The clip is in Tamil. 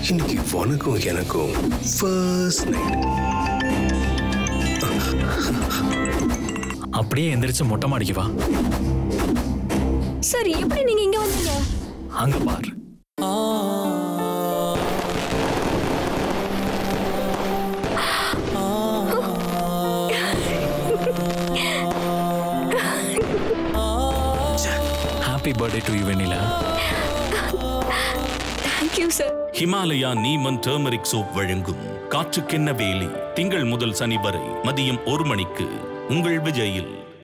இன்னைக்கு உனக்கும் எனக்கும் ஃபர்ஸ்ட் நைட் அப்படியே எந்திரிச்சு மொட்டை மாடிக்கு வா சரி எப்படி நீங்க இங்க வந்தீங்க அங்க பார் happy birthday to you Vennila thank you sir Himalaya neem turmeric soap வழங்கும் காற்றுக்கென்ன வேலி திங்கள் முதல் சனி வரை மதியம் ஒரு மணிக்கு உங்கள் விஜயில்